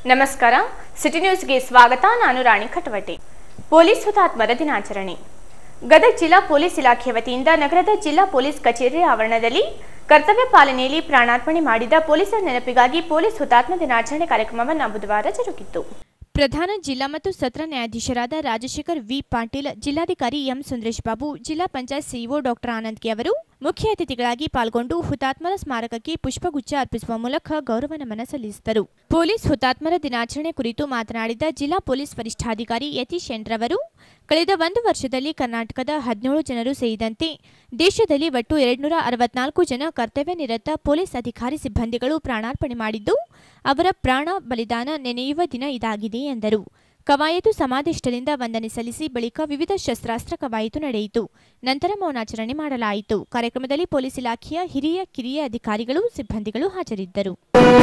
ನಮಸ್ಕಾರ ಸಿಟಿ ನ್ಯೂಸ್ಗೆ ಸ್ವಾಗತ ನಾನು ರಾಣಿ ಖಟವಟಿ ಪೊಲೀಸ್ ಹುತಾತ್ಮರ ದಿನಾಚರಣೆ ಗದಗ ಜಿಲ್ಲಾ ಪೊಲೀಸ್ ಇಲಾಖೆ ವತಿಯಿಂದ ನಗರದ ಜಿಲ್ಲಾ ಪೊಲೀಸ್ ಕಚೇರಿ ಆವರಣದಲ್ಲಿ ಕರ್ತವ್ಯ ಪಾಲನೆಯಲ್ಲಿ ಪ್ರಾಣಾರ್ಪಣೆ ಮಾಡಿದ ಪೊಲೀಸರ ನೆನಪಿಗಾಗಿ ಪೊಲೀಸ್ ಹುತಾತ್ಮ ದಿನಾಚರಣೆ ಕಾರ್ಯಕ್ರಮವನ್ನು ಬುಧವಾರ ಜರುಗಿತು ಪ್ರಧಾನ ಜಿಲ್ಲಾ ಮತ್ತು ಸತ್ರ ನ್ಯಾಯಾಧೀಶರಾದ ರಾಜಶೇಖರ್ ವಿ ಪಾಟೀಲ್ ಜಿಲ್ಲಾಧಿಕಾರಿ ಎಂ ಸುಂದರೇಶ್ ಬಾಬು ಜಿಲ್ಲಾ panchayat CEO doctor Anand K ಅವರು ಮುಖ್ಯ ಅತಿಥಿಗಳಾಗಿ ಪಾಲ್ಗೊಂಡು ಹುತಾತ್ಮರ ಸ್ಮಾರಕಕ್ಕೆ ಪುಷ್ಪಗುಚ್ಛ ಅರ್ಪಿಸುವ ಮೂಲಕ ಗೌರವ ನಮನ ಸಲ್ಲಿಸಿದರು ಪೊಲೀಸ್ ಹುತಾತ್ಮರ ದಿನಾಚರಣೆ ಕುರಿತು ಮಾತನಾಡಿದ ಜಿಲ್ಲಾ ಪೊಲೀಸ್ ವರಿಷ್ಠಾಧಿಕಾರಿ ಯತೀಶ್ ಎನ್ ರವರು ಕಳೆದ ಒಂದು ವರ್ಷದಲ್ಲಿ ಕರ್ನಾಟಕದ ಹದಿನೇಳು ಜನರು ಸೇರಿದಂತೆ ದೇಶದಲ್ಲಿ ಒಟ್ಟು ಎರಡ್ನೂರ ಅರವತ್ನಾಲ್ಕು ಜನ ಕರ್ತವ್ಯ ನಿರತ ಪೊಲೀಸ್ ಅಧಿಕಾರಿ ಸಿಬ್ಬಂದಿಗಳು ಪ್ರಾಣಾರ್ಪಣೆ ಮಾಡಿದ್ದು ಅವರ ಪ್ರಾಣ ಬಲಿದಾನ ನೆನೆಯುವ ದಿನ ಇದಾಗಿದೆ ಎಂದರು ಕವಾಯತು ಸಮಾಧಿಷ್ಠರಿಂದ ವಂದನೆ ಸಲ್ಲಿಸಿ ಬಳಿಕ ವಿವಿಧ ಶಸ್ತ್ರಾಸ್ತ್ರ ಕವಾಯತು ನಡೆಯಿತು ನಂತರ ಮೌನಾಚರಣೆ ಮಾಡಲಾಯಿತು ಕಾರ್ಯಕ್ರಮದಲ್ಲಿ ಪೊಲೀಸ್ ಇಲಾಖೆಯ ಹಿರಿಯ ಕಿರಿಯ ಅಧಿಕಾರಿಗಳು ಸಿಬ್ಬಂದಿಗಳು ಹಾಜರಿದ್ದರು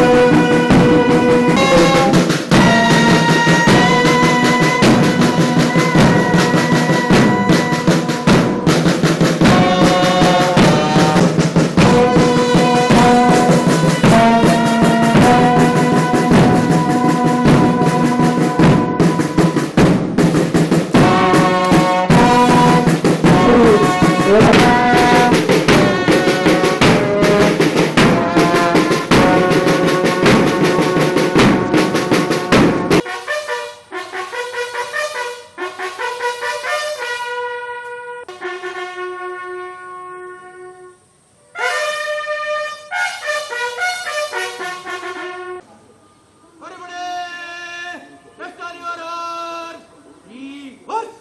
ಹೊರಗಡೆ ರಸ್ತಾನಿವಾರರ್ ಈ ಹೊಸ್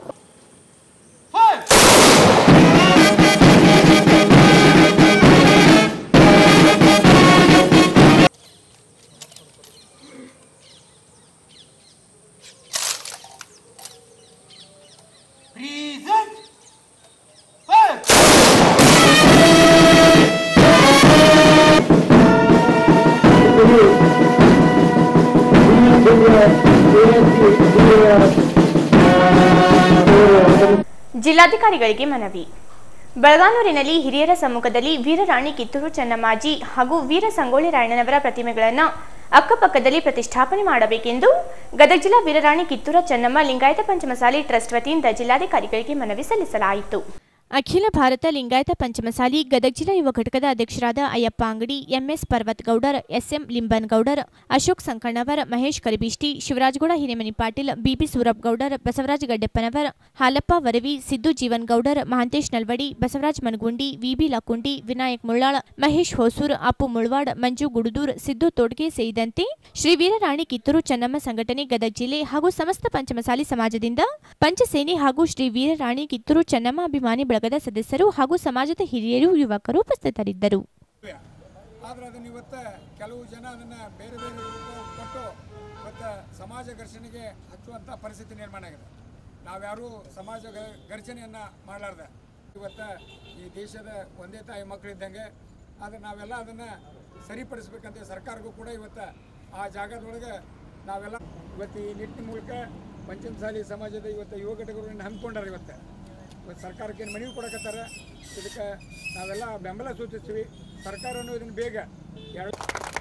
ಫೈರ್ ಪ್ರೀಸೆಂಟ್ ಫೈರ್ ಜಿಲ್ಲಾಧಿಕಾರಿಗಳಿಗೆ ಮನವಿ ಬೆಳಗಾನೂರಿನಲ್ಲಿ ಹಿರಿಯರ ಸಮ್ಮುಖದಲ್ಲಿ ವೀರರಾಣಿ ಕಿತ್ತೂರು ಚೆನ್ನಮ್ಮಾಜಿ ಹಾಗೂ ವೀರ ಸಂಗೊಳ್ಳಿ ರಾಯಣ್ಣನವರ ಪ್ರತಿಮೆಗಳನ್ನು ಅಕ್ಕಪಕ್ಕದಲ್ಲಿ ಪ್ರತಿಷ್ಠಾಪನೆ ಮಾಡಬೇಕೆಂದು ಗದಗ ಜಿಲ್ಲಾ ವೀರರಾಣಿ ಕಿತ್ತೂರ ಚೆನ್ನಮ್ಮ ಲಿಂಗಾಯತ ಪಂಚಮಸಾಲಿ ಟ್ರಸ್ಟ್ ವತಿಯಿಂದ ಜಿಲ್ಲಾಧಿಕಾರಿಗಳಿಗೆ ಮನವಿ ಸಲ್ಲಿಸಲಾಯಿತು ಅಖಿಲ ಭಾರತ ಲಿಂಗಾಯತ ಪಂಚಮಸಾಲಿ ಗದಗ ಜಿಲ್ಲಾ ಯುವ ಘಟಕದ ಅಧ್ಯಕ್ಷರಾದ Ayyappa Angadi MS Parvat Goudar SM Limban Goudar Ashok Sankannavar Mahesh Karibishti Shivarajagouda Hiremani Patil BB Surap Goudar Basavaraja Gaddeppanavar Halappa Varavi Siddu Jeevan Goudar Mahantesh Nalwadi Basavaraj Managundi VB Lakkundi Vinayak Mullal Mahesh Hosur Appu Mulwad Manju Gududur Siddu Todge ಸೇರಿದಂತೆ ಶ್ರೀ ವೀರರಾಣಿ ಕಿತ್ತೂರು ಚೆನ್ನಮ್ಮ ಸಂಘಟನೆ ಗದಗ ಜಿಲ್ಲೆ ಹಾಗೂ ಸಮಸ್ತ ಪಂಚಮಸಾಲಿ ಸಮಾಜದಿಂದ ಪಂಚಸೇನೆ ಹಾಗೂ ಶ್ರೀ ವೀರರಾಣಿ ಕಿತ್ತೂರು ಚೆನ್ನಮ್ಮ ಅಭಿಮಾನಿ ಬಳಗದ ಸದಸ್ಯರು ಹಾಗೂ ಸಮಾಜದ ಹಿರಿಯರು ಯುವಕರು ಉಪಸ್ಥಿತರಿದ್ದರು ಆದ್ರೆ ಅದನ್ನ ಇವತ್ತು ಕೆಲವು ಜನ ಅದನ್ನ ಬೇರೆ ಬೇರೆ ರೂಪ ಕೊಟ್ಟು ಇವತ್ತು ಸಮಾಜ ಘರ್ಷಣೆಗೆ ಹಚ್ಚುವಂಥ ಪರಿಸ್ಥಿತಿ ನಿರ್ಮಾಣ ಆಗಿದೆ ನಾವ್ಯಾರೂ ಸಮಾಜ ಘ- ಘರ್ಷಣೆಯನ್ನ ಮಾಡಲಾರ್ದೆ ಇವತ್ತು ಈ ದೇಶದ ಒಂದೇ ತಾಯಿ ಮಕ್ಕಳಿದ್ದಂಗೆ ಆದರೆ ನಾವೆಲ್ಲ ಅದನ್ನ ಸರಿಪಡಿಸ್ಬೇಕಂತ ಸರ್ಕಾರಕ್ಕೂ ಕೂಡ ಇವತ್ತು ಆ ಜಾಗದೊಳಗೆ ನಾವೆಲ್ಲ ಇವತ್ತು ಈ ನಿಟ್ಟಿನ ಮೂಲಕ ಪಂಚಮಸಾಲಿ ಸಮಾಜದ ಇವತ್ತು ಯುವ ಘಟಕಗಳನ್ನ ಹಮ್ಮಿಕೊಂಡಾರ ಇವತ್ತು ಇವತ್ತು ಸರ್ಕಾರಕ್ಕೆ ಏನು ಮನವಿ ಕೊಡಕತ್ತಾರೆ ಇದಕ್ಕೆ ನಾವೆಲ್ಲ ಬೆಂಬಲ ಸೂಚಿಸ್ತೀವಿ ಸರ್ಕಾರನು ಇದನ್ನು ಬೇಗ ಎರಡು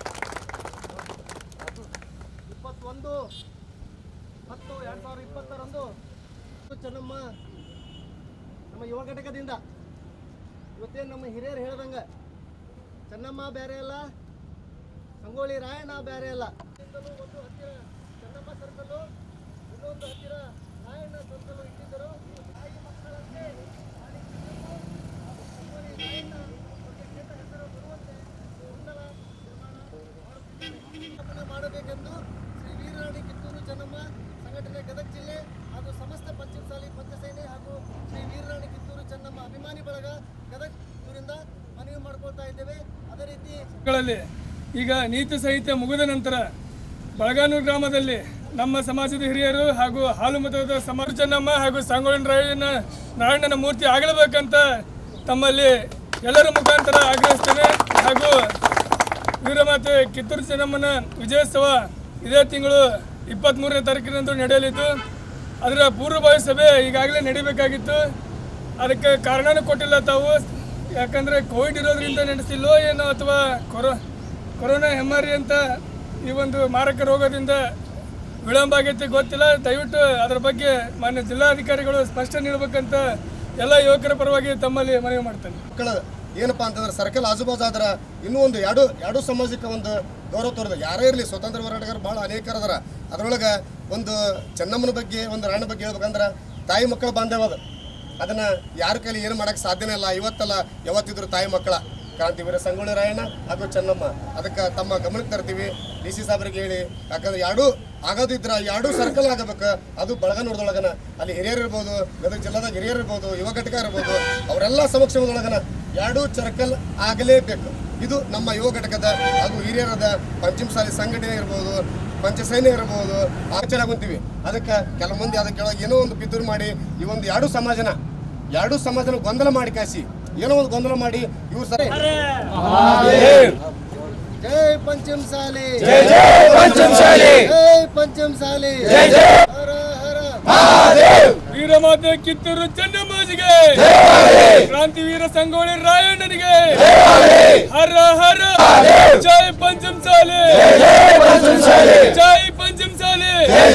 ಇಪ್ಪತ್ತೊಂದು ಹತ್ತು ಎರಡು ಸಾವಿರದ ಇಪ್ಪತ್ತರಂದು ಚೆನ್ನಮ್ಮ ನಮ್ಮ ಯುವ ಘಟಕದಿಂದ ಇವತ್ತೇನು ನಮ್ಮ ಹಿರಿಯರು ಹೇಳ್ದಂಗೆ ಚೆನ್ನಮ್ಮ ಬೇರೆ ಅಲ್ಲ ಸಂಗೊಳ್ಳಿ ರಾಯಣ್ಣ ಬೇರೆ ಅಲ್ಲ ಇದ್ದಲು ಒಂದು ಹತ್ತಿರ ಚೆನ್ನಮ್ಮ ಸರ್ಕಲ್ಲು ಇನ್ನೊಂದು ಹತ್ತಿರ ರಾಯಣ್ಣ ಸರ್ಕಲ್ಲು ಇಟ್ಟಿದ್ದರು ತಾಯಿ ಮಕ್ಕಳಂತೆ ರಾಣಿ ಚೆನ್ನಮ್ಮ ಹಾಗೂ ಸಂಗೊಳ್ಳಿ ರಾಯಣ್ಣ ಬಗ್ಗೆ ಕೆಟ್ಟ ಹೆಸರು ಬರುವಂತೆ ಗೊಂದಲ ನಿರ್ಮಾಣ ಮಾಡುತ್ತಿದ್ದಾರೆ. ಸ್ಥಾಪನೆ ಮಾಡಬೇಕೆಂದು ಶ್ರೀ ವೀರರಾಣಿ ಕಿತ್ತೂರು ಚೆನ್ನಮ್ಮ ಸಂಘಟನೆ ಗದಗ ಜಿಲ್ಲೆ ಹಾಗೂ ಸಮಸ್ತ ಪಂಚಮಸಾಲಿ ಪಂಚಸೇನೆ ಹಾಗೂ ಶ್ರೀ ವೀರರಾಣಿ ಕಿತ್ತೂರು ಚೆನ್ನಮ್ಮ ಅಭಿಮಾನಿ ಬಳಗ ಗದಗ ಇವರಿಂದ ಮನವಿ ಮಾಡ್ಕೊಳ್ತಾ ಇದ್ದೇವೆ ಅದೇ ರೀತಿ ಗಳಲ್ಲಿ ಈಗ ನೀತಿ ಸಂಹಿತೆ ಮುಗಿದ ನಂತರ ಬಳಗಾನೂರು ಗ್ರಾಮದಲ್ಲಿ ನಮ್ಮ ಸಮಾಜದ ಹಿರಿಯರು ಹಾಗೂ ಹಾಲು ಮತದ ಸಮಾಜ ಚೆನ್ನಮ್ಮ ಹಾಗೂ ಸಂಗೊಳ್ಳಿ ರಾಯಣ್ಣ ನಾರಾಯಣನ ಮೂರ್ತಿ ಆಗಲೇಬೇಕಂತ ತಮ್ಮಲ್ಲಿ ಎಲ್ಲರ ಮುಖಾಂತರ ಆಗ್ರಹಿಸ್ತೇನೆ ಹಾಗೂ ವೀರಮಾತೆ ಕಿತ್ತೂರು ಚೆನ್ನಮ್ಮನ ವಿಜಯೋತ್ಸವ ಇದೇ ತಿಂಗಳು ಇಪ್ಪತ್ತ್ಮೂರನೇ ತಾರೀಕಿನಂದು ನಡೆಯಲಿದ್ದು ಅದರ ಪೂರ್ವಭಾವಿ ಸಭೆ ಈಗಾಗಲೇ ನಡೀಬೇಕಾಗಿತ್ತು ಅದಕ್ಕೆ ಕಾರಣನೂ ಕೊಟ್ಟಿಲ್ಲ ತಾವು ಯಾಕಂದರೆ ಕೋವಿಡ್ ಇರೋದ್ರಿಂದ ನಡೆಸಿಲ್ಲೋ ಏನೋ ಅಥವಾ ಕೊರೋ ಕೊರೋನಾ ಹೆಮ್ಮಾರಿ ಅಂತ ಈ ಒಂದು ಮಾರಕ ರೋಗದಿಂದ ವಿಳಂಬ ಆಗೈತೆ ಗೊತ್ತಿಲ್ಲ ದಯವಿಟ್ಟು ಅದರ ಬಗ್ಗೆ ಮಾನ್ಯ ಜಿಲ್ಲಾಧಿಕಾರಿಗಳು ಸ್ಪಷ್ಟನೆ ನೀಡಬೇಕಂತ ಎಲ್ಲ ಯುವಕರ ಪರವಾಗಿ ತಮ್ಮಲ್ಲಿ ಮನವಿ ಮಾಡ್ತೇನೆ ಮಕ್ಕಳ ಏನಪ್ಪಾ ಅಂತಂದ್ರೆ ಸರ್ಕಲ್ ಆಜುಬಾಜು ಆದ್ರ ಇನ್ನೂ ಒಂದು ಎರಡು ಎರಡು ಸಮಾಜಕ್ಕೆ ಒಂದು ಗೌರವ ತೋರಿದ ಯಾರೇ ಇರಲಿ ಸ್ವತಂತ್ರ ಹೋರಾಟಗಾರರು ಭಾಳ ಅನೇಕರು ಅದಾರ ಅದರೊಳಗೆ ಒಂದು ಚೆನ್ನಮ್ಮನ ಬಗ್ಗೆ ಒಂದು ರಾಯಣ ಬಗ್ಗೆ ಹೇಳ್ಬೇಕಂದ್ರೆ ತಾಯಿ ಮಕ್ಕಳ ಬಾಂಧವ್ಯ ಅದು ಅದನ್ನ ಯಾರ ಕೈಲಿ ಏನು ಮಾಡಕ್ಕೆ ಸಾಧ್ಯನೇ ಇಲ್ಲ ಇವತ್ತಲ್ಲ ಯಾವತ್ತಿದ್ರು ತಾಯಿ ಮಕ್ಕಳ ಕ್ರಾಂತಿವೀರ ಸಂಗೊಳ್ಳಿ ರಾಯಣ್ಣ ಹಾಗೂ ಚೆನ್ನಮ್ಮ ಅದಕ್ಕೆ ತಮ್ಮ ಗಮನಕ್ಕೆ ತರ್ತೀವಿ ಡಿ ಸಿ ಸಾಹೇಬ್ರಿಗೆ ಹೇಳಿ ಯಾಕಂದ್ರೆ ಎರಡೂ ಆಗೋದಿದ್ರ ಎರಡೂ ಸರ್ಕಲ್ ಆಗಬೇಕು ಅದು ಬಳಗನೂರದೊಳಗನ ಅಲ್ಲಿ ಹಿರಿಯರು ಇರ್ಬೋದು ಗದಗ ಜಿಲ್ಲಾದಾಗ ಹಿರಿಯರು ಇರ್ಬೋದು ಯುವ ಘಟಕ ಇರ್ಬೋದು ಅವರೆಲ್ಲ ಸಮಕ್ಷಮದೊಳಗನ ಎರಡೂ ಸರ್ಕಲ್ ಆಗಲೇಬೇಕು ಇದು ನಮ್ಮ ಯುವ ಘಟಕದ ಹಾಗೂ ಹಿರಿಯರದ ಪಂಚಮಸಾಲಿ ಸಂಘಟನೆ ಇರ್ಬೋದು ಪಂಚಸೈನ್ಯ ಇರ್ಬೋದು ಆಚರಣೆ ಅದಕ್ಕೆ ಕೆಲವು ಮಂದಿ ಅದಕ್ಕೆ ಕೆಳಗೆ ಏನೋ ಒಂದು ಪಿತೂರು ಮಾಡಿ ಈ ಒಂದು ಎರಡು ಸಮಾಜನ ಎರಡು ಸಮಾಜನ ಗೊಂದಲ ಮಾಡಿ ಕಾಸಿ ಏನೋ ಒಂದು ಗೊಂದಲ ಮಾಡಿ ಇವ್ರು ಸರಿ ಜೈ ಪಂಚಮಸಾಲಿ ಜೈ ಜೈ ಪಂಚಮಸಾಲಿ ಜೈ ಪಂಚಮಸಾಲಿ ಜೈ ಜೈ ಹರ ಹರ ವೀರಮಾತೆ ಕಿತ್ತೂರು ಚೆನ್ನಮ್ಮಾಜಿಗೆ ಕ್ರಾಂತಿವೀರ ಸಂಗೊಳ್ಳಿ ರಾಯಣ್ಣನಿಗೆ ಹರ ಹರ ಜೈ ಪಂಚಮಸಾಲಿ ಜೈ ಪಂಚಮಸಾಲಿ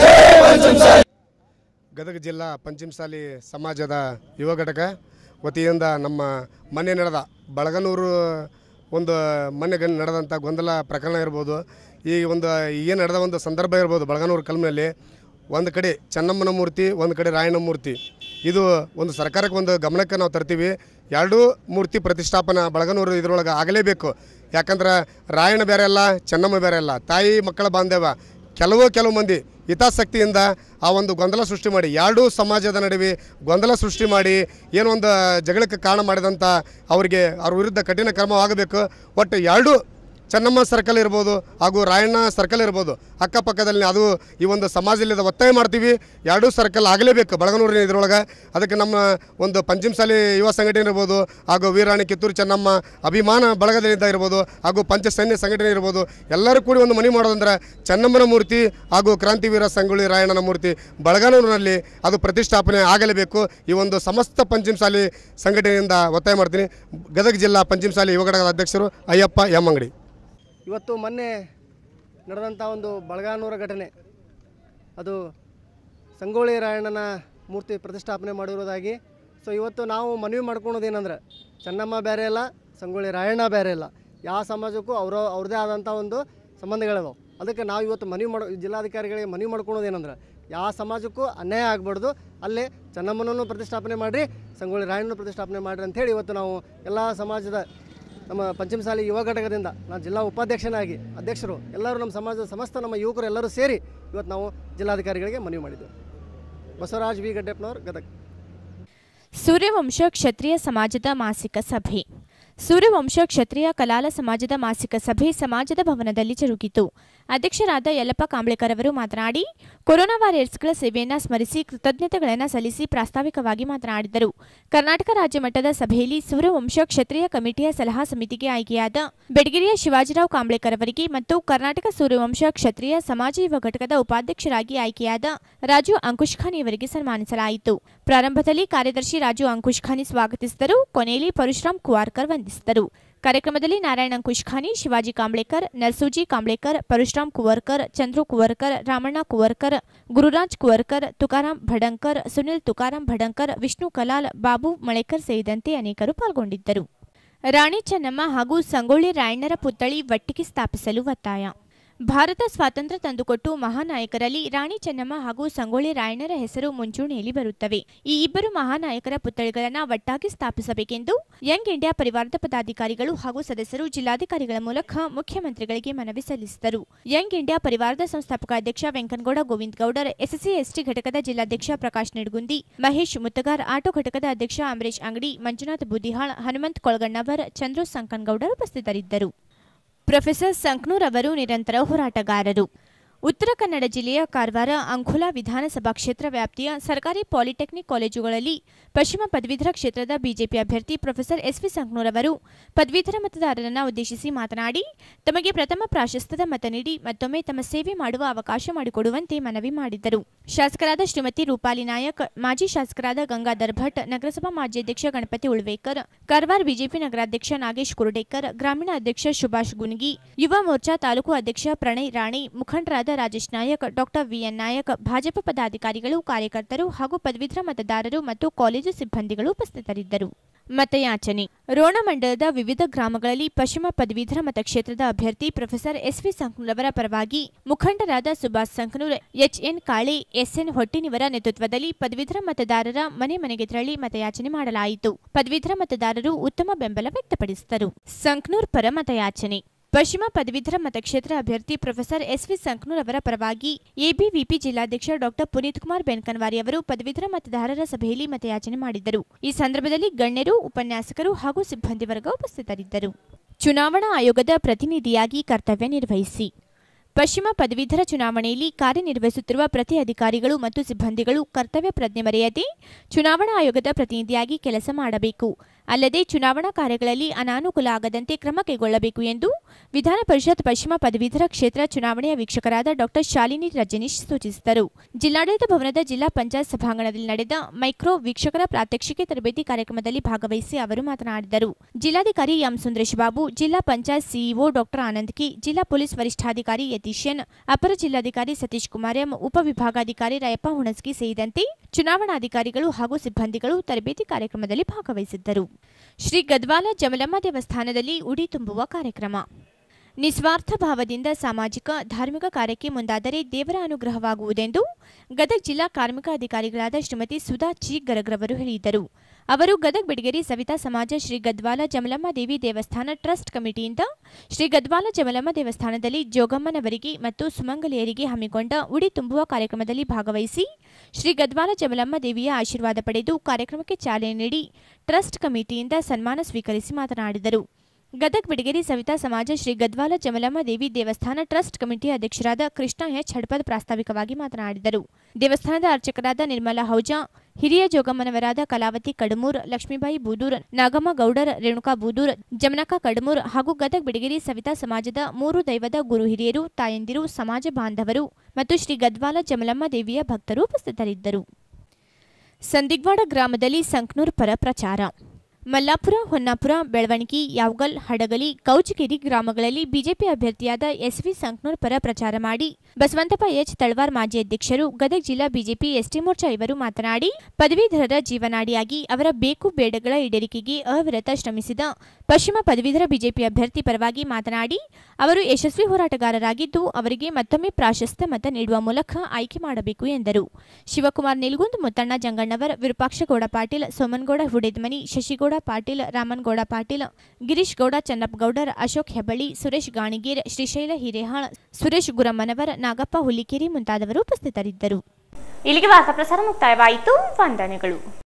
ಗದಗ ಜಿಲ್ಲಾ ಪಂಚಮಸಾಲಿ ಸಮಾಜದ ಯುವ ಘಟಕ ವತಿಯಿಂದ ನಮ್ಮ ಮೊನ್ನೆ ನಡೆದ ಬಳಗನೂರು ಒಂದು ಮೊನ್ನೆ ಗನ್- ನಡೆದಂಥ ಗೊಂದಲ ಪ್ರಕರಣ ಇರ್ಬೋದು ಈ ಒಂದು ಏನು ನಡೆದ ಒಂದು ಸಂದರ್ಭ ಇರ್ಬೋದು ಬಳಗನೂರು ಕಲ್ಮಿನಲ್ಲಿ ಒಂದು ಕಡೆ ಚೆನ್ನಮ್ಮನ ಮೂರ್ತಿ ಒಂದು ಕಡೆ ರಾಯಣ್ಣ ಮೂರ್ತಿ ಇದು ಒಂದು ಸರ್ಕಾರಕ್ಕೆ ಒಂದು ಗಮನಕ್ಕೆ ನಾವು ತರ್ತೀವಿ ಎರಡೂ ಮೂರ್ತಿ ಪ್ರತಿಷ್ಠಾಪನಾ ಬಳಗನೂರು ಇದರೊಳಗೆ ಆಗಲೇಬೇಕು ಯಾಕಂದ್ರೆ ರಾಯಣ್ಣ ಬೇರೆ ಅಲ್ಲ ಚೆನ್ನಮ್ಮ ಬೇರೆ ಅಲ್ಲ ತಾಯಿ ಮಕ್ಕಳ ಬಾಂಧವ್ಯ ಕೆಲವು ಕೆಲವು ಮಂದಿ ಹಿತಾಸಕ್ತಿಯಿಂದ ಆ ಒಂದು ಗೊಂದಲ ಸೃಷ್ಟಿ ಮಾಡಿ ಎರಡೂ ಸಮಾಜದ ನಡುವೆ ಗೊಂದಲ ಸೃಷ್ಟಿ ಮಾಡಿ ಏನೋ ಒಂದು ಜಗಳಕ್ಕೆ ಕಾರಣ ಮಾಡಿದಂಥ ಅವರಿಗೆ ಅವ್ರ ವಿರುದ್ಧ ಕಠಿಣ ಕ್ರಮವಾಗಬೇಕು ಒಟ್ಟು ಎರಡೂ ಚೆನ್ನಮ್ಮ ಸರ್ಕಲ್ ಇರ್ಬೋದು ಹಾಗೂ ರಾಯಣ್ಣ ಸರ್ಕಲ್ ಇರ್ಬೋದು ಅಕ್ಕಪಕ್ಕದಲ್ಲಿ ಅದು ಈ ಒಂದು ಸಮಾಜದಲ್ಲಿ ಒತ್ತಾಯ ಮಾಡ್ತೀವಿ ಎರಡೂ ಸರ್ಕಲ್ ಆಗಲೇಬೇಕು ಬಳಗನೂರಿನ ಇದರೊಳಗೆ ಅದಕ್ಕೆ ನಮ್ಮ ಒಂದು ಪಂಚಮಸಾಲಿ ಯುವ ಸಂಘಟನೆ ಇರ್ಬೋದು ಹಾಗೂ ವೀರಾಣಿ ಕಿತ್ತೂರು ಚೆನ್ನಮ್ಮ ಅಭಿಮಾನ ಬಳಗದಿಂದ ಇರ್ಬೋದು ಹಾಗೂ ಪಂಚಸೈನ್ಯ ಸಂಘಟನೆ ಇರ್ಬೋದು ಎಲ್ಲರೂ ಕೂಡಿ ಒಂದು ಮನೆ ಮಾಡೋದಂದ್ರೆ ಚೆನ್ನಮ್ಮನ ಮೂರ್ತಿ ಹಾಗೂ ಕ್ರಾಂತಿವೀರ ಸಂಗೊಳ್ಳಿ ರಾಯಣ್ಣನ ಮೂರ್ತಿ ಬಳಗನೂರಿನಲ್ಲಿ ಅದು ಪ್ರತಿಷ್ಠಾಪನೆ ಆಗಲೇಬೇಕು ಈ ಒಂದು ಸಮಸ್ತ ಪಂಚಮಸಾಲಿ ಸಂಘಟನೆಯಿಂದ ಒತ್ತಾಯ ಮಾಡ್ತೀನಿ ಗದಗ ಜಿಲ್ಲಾ ಪಂಚಮಸಾಲಿ ಯುವ ಘಟಕದ ಅಧ್ಯಕ್ಷರು ಅಯ್ಯಪ್ಪ ಎಂ ಅಂಗಡಿ ಇವತ್ತು ಮೊನ್ನೆ ನಡೆದಂಥ ಒಂದು ಬಳಗಾನೂರ ಘಟನೆ ಅದು ಸಂಗೊಳ್ಳಿ ರಾಯಣ್ಣನ ಮೂರ್ತಿ ಪ್ರತಿಷ್ಠಾಪನೆ ಮಾಡಿರೋದಾಗಿ ಸೊ ಇವತ್ತು ನಾವು ಮನವಿ ಮಾಡ್ಕೊಳೋದೇನೆಂದ್ರೆ ಚೆನ್ನಮ್ಮ ಬೇರೆ ಇಲ್ಲ ಸಂಗೊಳ್ಳಿ ರಾಯಣ್ಣ ಬೇರೆ ಇಲ್ಲ ಯಾವ ಸಮಾಜಕ್ಕೂ ಅವರ ಅವ್ರದ್ದೇ ಆದಂಥ ಒಂದು ಸಂಬಂಧಗಳಿದಾವೆ ಅದಕ್ಕೆ ನಾವು ಇವತ್ತು ಮನವಿ ಮಾಡೋ ಜಿಲ್ಲಾಧಿಕಾರಿಗಳಿಗೆ ಮನವಿ ಮಾಡ್ಕೊಳೋದೇನೆಂದ್ರೆ ಯಾವ ಸಮಾಜಕ್ಕೂ ಅನ್ಯಾಯ ಆಗಬಾರ್ದು ಅಲ್ಲೇ ಚೆನ್ನಮ್ಮನನ್ನು ಪ್ರತಿಷ್ಠಾಪನೆ ಮಾಡಿರಿ ಸಂಗೊಳ್ಳಿ ರಾಯಣ್ಣನ ಪ್ರತಿಷ್ಠಾಪನೆ ಮಾಡಿರಿ ಅಂಥೇಳಿ ಇವತ್ತು ನಾವು ಎಲ್ಲ ಸಮಾಜದ ನಮ್ಮ ಪಂಚಮಸಾಲಿ ಯುವ ಘಟಕದಿಂದ ನಾನು ಜಿಲ್ಲಾ ಉಪಾಧ್ಯಕ್ಷನಾಗಿ ಅಧ್ಯಕ್ಷರು ಎಲ್ಲರೂ ನಮ್ಮ ಸಮಾಜದ ಸಮಸ್ತ ನಮ್ಮ ಯುವಕರು ಎಲ್ಲರೂ ಸೇರಿ ಇವತ್ತು ನಾವು ಜಿಲ್ಲಾಧಿಕಾರಿಗಳಿಗೆ ಮನವಿ ಮಾಡಿದ್ದೇವೆ ಬಸವರಾಜ್ ವಿ ಗಡ್ಡೆಪ್ಪನವ್ರು ಗದಗ ಸೂರ್ಯವಂಶ ಕ್ಷತ್ರಿಯ ಸಮಾಜದ ಮಾಸಿಕ ಸಭೆ ಸೂರ್ಯವಂಶ ಕ್ಷತ್ರಿಯ ಕಲಾಲ ಸಮಾಜದ ಮಾಸಿಕ ಸಭೆ ಸಮಾಜದ ಭವನದಲ್ಲಿ ಜರುಗಿತು ಅಧ್ಯಕ್ಷರಾದ ಯಲ್ಲಪ್ಪ ಕಾಂಬ್ಳೆಕರ್ ಅವರು ಮಾತನಾಡಿ ಕೊರೋನಾ ವಾರಿಯರ್ಸ್ಗಳ ಸೇವೆಯನ್ನು ಸ್ಮರಿಸಿ ಕೃತಜ್ಞತೆಗಳನ್ನು ಸಲ್ಲಿಸಿ ಪ್ರಾಸ್ತಾವಿಕವಾಗಿ ಮಾತನಾಡಿದರು ಕರ್ನಾಟಕ ರಾಜ್ಯ ಮಟ್ಟದ ಸಭೆಯಲ್ಲಿ ಸೂರ್ಯವಂಶ ಕ್ಷತ್ರಿಯ ಕಮಿಟಿಯ ಸಲಹಾ ಸಮಿತಿಗೆ ಆಯ್ಕೆಯಾದ ಬೆಡಗಿರಿಯ ಶಿವಾಜಿರಾವ್ ಕಾಂಬ್ಳೆಕರ್ ಅವರಿಗೆ ಮತ್ತು ಕರ್ನಾಟಕ ಸೂರ್ಯವಂಶ ಕ್ಷತ್ರಿಯ ಸಮಾಜ ಯುವ ಘಟಕದ ಉಪಾಧ್ಯಕ್ಷರಾಗಿ ಆಯ್ಕೆಯಾದ ರಾಜು ಅಂಕುಶ್ ಖಾನಿ ಅವರಿಗೆ ಸನ್ಮಾನಿಸಲಾಯಿತು ಪ್ರಾರಂಭದಲ್ಲಿ ಕಾರ್ಯದರ್ಶಿ ರಾಜು ಅಂಕುಶ್ ಖಾನಿ ಸ್ವಾಗತಿಸಿದರು ಕೊನೆಯಲ್ಲಿ ಪರಶುರಾಮ್ ಕುವಾರ್ಕರ್ ವಂದಿಸಿದರು ಕಾರ್ಯಕ್ರಮದಲ್ಲಿ ನಾರಾಯಣ ಅಂಕುಶ್ ಖಾನಿ ಶಿವಾಜಿ ಕಾಂಬ್ಳೇಕರ್ ನರ್ಸೂಜಿ ಕಾಂಬ್ಳೇಕರ್ ಪರಶುರಾಮ್ ಕುವರ್ಕರ್ ಚಂದ್ರು ಕುವರ್ಕರ್ ರಾಮಣ್ಣ ಕುವರ್ಕರ್ ಗುರುರಾಜ್ ಕುವರ್ಕರ್ ತುಕಾರಾಂ ಭಡಂಕರ್ ಸುನಿಲ್ ತುಕಾರಾಂ ಭಡಂಕರ್ ವಿಷ್ಣು ಕಲಾಲ್ ಬಾಬು ಮಳೇಕರ್ ಸೇರಿದಂತೆ ಅನೇಕರು ಪಾಲ್ಗೊಂಡಿದ್ದರು ರಾಣಿ ಚೆನ್ನಮ್ಮ ಹಾಗೂ ಸಂಗೊಳ್ಳಿ ರಾಯಣ್ಣರ ಪುತ್ಥಳಿ ಒಟ್ಟಿಗೆ ಸ್ಥಾಪಿಸಲು ಒತ್ತಾಯ ಭಾರತ ಸ್ವಾತಂತ್ರ್ಯ ತಂದುಕೊಟ್ಟು ಮಹಾನಾಯಕರಲ್ಲಿ ರಾಣಿ ಚೆನ್ನಮ್ಮ ಹಾಗೂ ಸಂಗೊಳ್ಳಿ ರಾಯಣ್ಣರ ಹೆಸರು ಮುಂಚೂಣಿಯಲ್ಲಿ ಬರುತ್ತವೆ ಈ ಇಬ್ಬರು ಮಹಾನಾಯಕರ ಪುತ್ಥಳಿಗಳನ್ನು ಒಟ್ಟಾಗಿ ಸ್ಥಾಪಿಸಬೇಕೆಂದು ಯಂಗ್ ಇಂಡಿಯಾ ಪರಿವಾರದ ಪದಾಧಿಕಾರಿಗಳು ಹಾಗೂ ಸದಸ್ಯರು ಜಿಲ್ಲಾಧಿಕಾರಿಗಳ ಮೂಲಕ ಮುಖ್ಯಮಂತ್ರಿಗಳಿಗೆ ಮನವಿ ಸಲ್ಲಿಸಿದರು ಯಂಗ್ ಇಂಡಿಯಾ ಪರಿವಾರದ ಸಂಸ್ಥಾಪಕ ಅಧ್ಯಕ್ಷ ವೆಂಕನಗೌಡ ಗೋವಿಂದ್ ಗೌಡರ್ ಎಸ್ಎಸ್ಸಿ ಎಸ್ಟಿ ಘಟಕದ ಜಿಲ್ಲಾಧ್ಯಕ್ಷ ಪ್ರಕಾಶ್ ನಿಡ್ಗುಂದಿ ಮಹೇಶ್ ಮುತ್ತಗಾರ್ ಆಟೋ ಘಟಕದ ಅಧ್ಯಕ್ಷ ಅಮರೇಶ್ ಅಂಗಡಿ ಮಂಜುನಾಥ್ ಬುದಿಹಾಳ್ ಹನುಮಂತ್ ಕೊಳಗಣ್ಣವರ್ ಚಂದ್ರು ಸಂಕನಗೌಡರ್ ಉಪಸ್ಥಿತರಿದ್ದರು ಪ್ರೊಫೆಸರ್ ಸಂಕ್ನೂರ್ ಅವರು ನಿರಂತರ ಹೋರಾಟಗಾರರು ಉತ್ತರ ಕನ್ನಡ ಜಿಲ್ಲೆಯ ಕಾರವಾರ ಅಂಕೋಲಾ ವಿಧಾನಸಭಾ ಕ್ಷೇತ್ರ ವ್ಯಾಪ್ತಿಯ ಸರ್ಕಾರಿ ಪಾಲಿಟೆಕ್ನಿಕ್ ಕಾಲೇಜುಗಳಲ್ಲಿ ಪಶ್ಚಿಮ ಪದವೀಧರ ಕ್ಷೇತ್ರದ ಬಿಜೆಪಿ ಅಭ್ಯರ್ಥಿ ಪ್ರೊಫೆಸರ್ ಎಸ್ವಿ ಸಂಕ್ನೂರ್ ಅವರು ಪದವೀಧರ ಮತದಾರರನ್ನು ಉದ್ದೇಶಿಸಿ ಮಾತನಾಡಿ ತಮಗೆ ಪ್ರಥಮ ಪ್ರಾಶಸ್ತ್ಯದ ಮತ ನೀಡಿ ಮತ್ತೊಮ್ಮೆ ತಮ್ಮ ಸೇವೆ ಮಾಡುವ ಅವಕಾಶ ಮಾಡಿಕೊಡುವಂತೆ ಮನವಿ ಮಾಡಿದರು ಶಾಸಕರಾದ ಶ್ರೀಮತಿ ರೂಪಾಲಿ ನಾಯಕ್ ಮಾಜಿ ಶಾಸಕರಾದ ಗಂಗಾಧರ್ ಭಟ್ ನಗರಸಭಾ ಮಾಜಿ ಅಧ್ಯಕ್ಷ ಗಣಪತಿ ಉಳ್ವೇಕರ್ ಕಾರವಾರ ಬಿಜೆಪಿ ನಗರಾಧ್ಯಕ್ಷ ನಾಗೇಶ್ ಕುರುಡೇಕರ್ ಗ್ರಾಮೀಣ ಅಧ್ಯಕ್ಷ ಸುಭಾಷ್ ಗುನ್ಗಿ ಯುವ ಮೋರ್ಚಾ ತಾಲೂಕು ಅಧ್ಯಕ್ಷ ಪ್ರಣಯ್ ರಾಣಿ ಮುಖಂಡರಾದ ರಾಜೇಶ್ ನಾಯಕ್ ಡಾಕ್ಟರ್ ವಿಎನ್ ನಾಯಕ್ ಭಾಜಪ ಪದಾಧಿಕಾರಿಗಳು ಕಾರ್ಯಕರ್ತರು ಹಾಗೂ ಪದವೀಧರ ಮತದಾರರು ಮತ್ತು ಕಾಲೇಜು ಸಿಬ್ಬಂದಿಗಳು ಉಪಸ್ಥಿತರಿದ್ದರು ಮತಯಾಚನೆ ರೋಣ ಮಂಡಲದ ವಿವಿಧ ಗ್ರಾಮಗಳಲ್ಲಿ ಪಶ್ಚಿಮ ಪದವೀಧರ ಮತಕ್ಷೇತ್ರದ ಅಭ್ಯರ್ಥಿ ಪ್ರೊಫೆಸರ್ ಎಸ್ವಿ ಸಂಕನೂರವರ ಪರವಾಗಿ ಮುಖಂಡರಾದ ಸುಭಾಷ್ ಸಂಕನೂರ್ ಎಚ್ಎನ್ ಕಾಳೆ ಎಸ್ಎನ್ ಹೊಟ್ಟಿನಿವರ ನೇತೃತ್ವದಲ್ಲಿ ಪದವೀಧರ ಮತದಾರರ ಮನೆ ಮನೆಗೆ ತೆರಳಿ ಮತಯಾಚನೆ ಮಾಡಲಾಯಿತು ಪದವೀಧರ ಮತದಾರರು ಉತ್ತಮ ಬೆಂಬಲ ವ್ಯಕ್ತಪಡಿಸಿದರು ಸಂಕನೂರ್ ಪರ ಮತಯಾಚನೆ ಪಶ್ಚಿಮ ಪದವೀಧರ ಮತಕ್ಷೇತ್ರ ಅಭ್ಯರ್ಥಿ ಪ್ರೊಫೆಸರ್ ಎಸ್ವಿ ಸಂಕನೂರ್ ಅವರ ಪರವಾಗಿ ಎಬಿವಿಪಿ ಜಿಲ್ಲಾಧ್ಯಕ್ಷ ಡಾಕ್ಟರ್ ಪುನೀತ್ ಕುಮಾರ್ ಬೆನ್ಕನ್ವಾರಿ ಅವರು ಪದವೀಧರ ಮತದಾರರ ಸಭೆಯಲ್ಲಿ ಮತಯಾಚನೆ ಮಾಡಿದರು ಈ ಸಂದರ್ಭದಲ್ಲಿ ಗಣ್ಯರು ಉಪನ್ಯಾಸಕರು ಹಾಗೂ ಸಿಬ್ಬಂದಿ ವರ್ಗ ಉಪಸ್ಥಿತರಿದ್ದರು ಚುನಾವಣಾ ಆಯೋಗದ ಪ್ರತಿನಿಧಿಯಾಗಿ ಕರ್ತವ್ಯ ನಿರ್ವಹಿಸಿ ಪಶ್ಚಿಮ ಪದವೀಧರ ಚುನಾವಣೆಯಲ್ಲಿ ಕಾರ್ಯನಿರ್ವಹಿಸುತ್ತಿರುವ ಪ್ರತಿ ಅಧಿಕಾರಿಗಳು ಮತ್ತು ಸಿಬ್ಬಂದಿಗಳು ಕರ್ತವ್ಯ ಪ್ರಜ್ಞೆ ಮರೆಯದೆ ಚುನಾವಣಾ ಆಯೋಗದ ಪ್ರತಿನಿಧಿಯಾಗಿ ಕೆಲಸ ಮಾಡಬೇಕು ಅಲ್ಲದೆ ಚುನಾವಣಾ ಕಾರ್ಯಗಳಲ್ಲಿ ಅನಾನುಕೂಲ ಆಗದಂತೆ ಕ್ರಮ ಕೈಗೊಳ್ಳಬೇಕು ಎಂದು ವಿಧಾನ ಪರಿಷತ್ ಪಶ್ಚಿಮ ಪದವೀಧರ ಕ್ಷೇತ್ರ ಚುನಾವಣೆಯ ವೀಕ್ಷಕರಾದ ಡಾಕ್ಟರ್ ಶಾಲಿನಿ ರಜನೀಶ್ ಸೂಚಿಸಿದರು ಜಿಲ್ಲಾಡಳಿತ ಭವನದ ಜಿಲ್ಲಾ ಪಂಚಾಯತ್ ಸಭಾಂಗಣದಲ್ಲಿ ನಡೆದ ಮೈಕ್ರೋ ವೀಕ್ಷಕರ ಪ್ರಾತ್ಯಕ್ಷಿಕೆ ತರಬೇತಿ ಕಾರ್ಯಕ್ರಮದಲ್ಲಿ ಭಾಗವಹಿಸಿ ಅವರು ಮಾತನಾಡಿದರು ಜಿಲ್ಲಾಧಿಕಾರಿ ಎಂ ಸುಂದರೇಶ್ ಬಾಬು ಜಿಲ್ಲಾ ಪಂಚಾಯತ್ ಸಿಇಒ ಡಾಕ್ಟರ್ ಆನಂದ್ಕಿ ಜಿಲ್ಲಾ ಪೊಲೀಸ್ ವರಿಷ್ಠಾಧಿಕಾರಿ ಯತೀಶನ್ ಅಪರ ಜಿಲ್ಲಾಧಿಕಾರಿ ಸತೀಶ್ ಕುಮಾರ್ ಎಂ ಉಪವಿಭಾಗಾಧಿಕಾರಿ ರಾಯಪ್ಪ ಹುಣಸ್ಗಿ ಸೇರಿದಂತೆ ಚುನಾವಣಾಧಿಕಾರಿಗಳು ಹಾಗೂ ಸಿಬ್ಬಂದಿಗಳು ತರಬೇತಿ ಕಾರ್ಯಕ್ರಮದಲ್ಲಿ ಭಾಗವಹಿಸಿದ್ದರು ಶ್ರೀ ಗದ್ವಾಲ ಜಮಲಮ್ಮ ದೇವಸ್ಥಾನದಲ್ಲಿ ಉಡಿ ತುಂಬುವ ಕಾರ್ಯಕ್ರಮ ನಿಸ್ವಾರ್ಥ ಭಾವದಿಂದ ಸಾಮಾಜಿಕ ಧಾರ್ಮಿಕ ಕಾರ್ಯಕ್ಕೆ ಮುಂದಾದರೆ ದೇವರ ಅನುಗ್ರಹವಾಗುವುದೆಂದು ಗದಗ ಜಿಲ್ಲಾ ಕಾರ್ಮಿಕ ಅಧಿಕಾರಿಗಳಾದ ಶ್ರೀಮತಿ ಸುಧಾ ಚಿ ಗರಗ್ರವರು ಹೇಳಿದರು ಅವರು ಗದಗ ಬಿಡಗೇರಿ ಸವಿತಾ ಸಮಾಜ ಶ್ರೀ ಗದ್ವಾಲ ಜಮಲಮ್ಮ ದೇವಿ ದೇವಸ್ಥಾನ ಟ್ರಸ್ಟ್ ಕಮಿಟಿಯಿಂದ ಶ್ರೀ ಗದ್ವಾಲ ಜಮಲಮ್ಮ ದೇವಸ್ಥಾನದಲ್ಲಿ ಜೋಗಮ್ಮನವರಿಗೆ ಮತ್ತು ಸುಮಂಗಲಿಯರಿಗೆ ಹಮ್ಮಿಕೊಂಡ ಉಡಿ ತುಂಬುವ ಕಾರ್ಯಕ್ರಮದಲ್ಲಿ ಭಾಗವಹಿಸಿ ಶ್ರೀ ಗದ್ವಾಲ ಜಮಲಮ್ಮ ದೇವಿಯ ಆಶೀರ್ವಾದ ಪಡೆದು ಕಾರ್ಯಕ್ರಮಕ್ಕೆ ಚಾಲನೆ ನೀಡಿ ಟ್ರಸ್ಟ್ ಕಮಿಟಿಯಿಂದ ಸನ್ಮಾನ ಸ್ವೀಕರಿಸಿ ಮಾತನಾಡಿದರು ಗದಗ ಬಿಡಗೇರಿ ಸವಿತಾ ಸಮಾಜ ಶ್ರೀ ಗದ್ವಾಲ ಜಮಲಮ್ಮ ದೇವಿ ದೇವಸ್ಥಾನ ಟ್ರಸ್ಟ್ ಕಮಿಟಿ ಅಧ್ಯಕ್ಷರಾದ ಕೃಷ್ಣ ಎಚ್ ಹಡ್ಪದ್ ಪ್ರಾಸ್ತಾವಿಕವಾಗಿ ಮಾತನಾಡಿದರು ದೇವಸ್ಥಾನದ ಅರ್ಚಕರಾದ ನಿರ್ಮಲಾ ಹೌಜಾ ಹಿರಿಯ ಜೋಗಮ್ಮನವರಾದ ಕಲಾವತಿ ಕಡಮೂರ್ ಲಕ್ಷ್ಮೀಬಾಯಿ ಬೂದೂರ್ ನಾಗಮ್ಮ ಗೌಡರ್ ರೇಣುಕಾ ಬೂದೂರ್ ಜಮನಕ ಕಡಮೂರ್ ಹಾಗೂ ಗದಗ ಬಿಡಗೇರಿ ಸವಿತಾ ಸಮಾಜದ ಮೂರು ದೈವದ ಗುರು ಹಿರಿಯರು ತಾಯಂದಿರು ಸಮಾಜ ಬಾಂಧವರು ಮತ್ತು ಶ್ರೀ ಗದ್ವಾಲ ಜಮಲಮ್ಮ ದೇವಿಯ ಭಕ್ತರು ಉಪಸ್ಥಿತರಿದ್ದರು ಸಂದಿಗ್ವಾಡ ಗ್ರಾಮದಲ್ಲಿ ಸಂಕ್ನೂರ್ ಪರ ಪ್ರಚಾರ ಮಲ್ಲಾಪುರ ಹೊನ್ನಾಪುರ ಬೆಳವಣಿಗೆ ಯಾವಗಲ್ ಹಡಗಲಿ ಕೌಚಗಿರಿ ಗ್ರಾಮಗಳಲ್ಲಿ ಬಿಜೆಪಿ ಅಭ್ಯರ್ಥಿಯಾದ ಎಸ್ವಿ ಸಂಕ್ನೂರ್ ಪರ ಪ್ರಚಾರ ಮಾಡಿ ಬಸವಂತಪ್ಪ ಎಚ್ ತಳವಾರ್ ಮಾಜಿ ಅಧ್ಯಕ್ಷರು ಗದಗ ಜಿಲ್ಲಾ ಬಿಜೆಪಿ ಎಸ್ಟಿ ಮೋರ್ಚಾ ಇವರು ಮಾತನಾಡಿ ಪದವೀಧರರ ಜೀವನಾಡಿಯಾಗಿ ಅವರ ಬೇಕು ಬೇಡಗಳ ಈಡೇರಿಕೆಗೆ ಅವಿರತ ಶ್ರಮಿಸಿದ ಪಶ್ಚಿಮ ಪದವೀಧರ ಬಿಜೆಪಿ ಅಭ್ಯರ್ಥಿ ಪರವಾಗಿ ಮಾತನಾಡಿ ಅವರು ಯಶಸ್ವಿ ಹೋರಾಟಗಾರರಾಗಿದ್ದು ಅವರಿಗೆ ಮತ್ತೊಮ್ಮೆ ಪ್ರಾಶಸ್ತ್ಯ ಮತ ನೀಡುವ ಮೂಲಕ ಆಯ್ಕೆ ಮಾಡಬೇಕು ಎಂದರು ಶಿವಕುಮಾರ್ ನಿಲ್ಗುಂದ್ ಮುತ್ತಣ್ಣ ಜಂಗಣ್ಣವರ್ ವಿರೂಪಾಕ್ಷಗೌಡ ಪಾಟೀಲ್ ಸೋಮನಗೌಡ ಹುಡೇದ್ಮನಿ ಶಶಿಗೌಡ ಪಾಟೀಲ್ ರಾಮನ್ಗೌಡ ಪಾಟೀಲ್ ಗಿರೀಶ್ ಗೌಡ ಚನ್ನಪ್ಪಗೌಡರ್ ಅಶೋಕ್ ಹೆಬ್ಬಳ್ಳಿ ಸುರೇಶ್ ಗಾಣಿಗೀರ್ ಶ್ರೀಶೈಲ ಹಿರೇಹಾಳ್ ಸುರೇಶ್ ಗುರಮ್ಮನವರ್ ನಾಗಪ್ಪ ಹುಲಿಕೇರಿ ಮುಂತಾದವರು ಉಪಸ್ಥಿತರಿದ್ದರು ಇಲ್ಲಿಗೆ ವಾರ್ತಾ ಪ್ರಸಾರ ಮುಕ್ತಾಯವಾಯಿತು ವಂದನೆಗಳು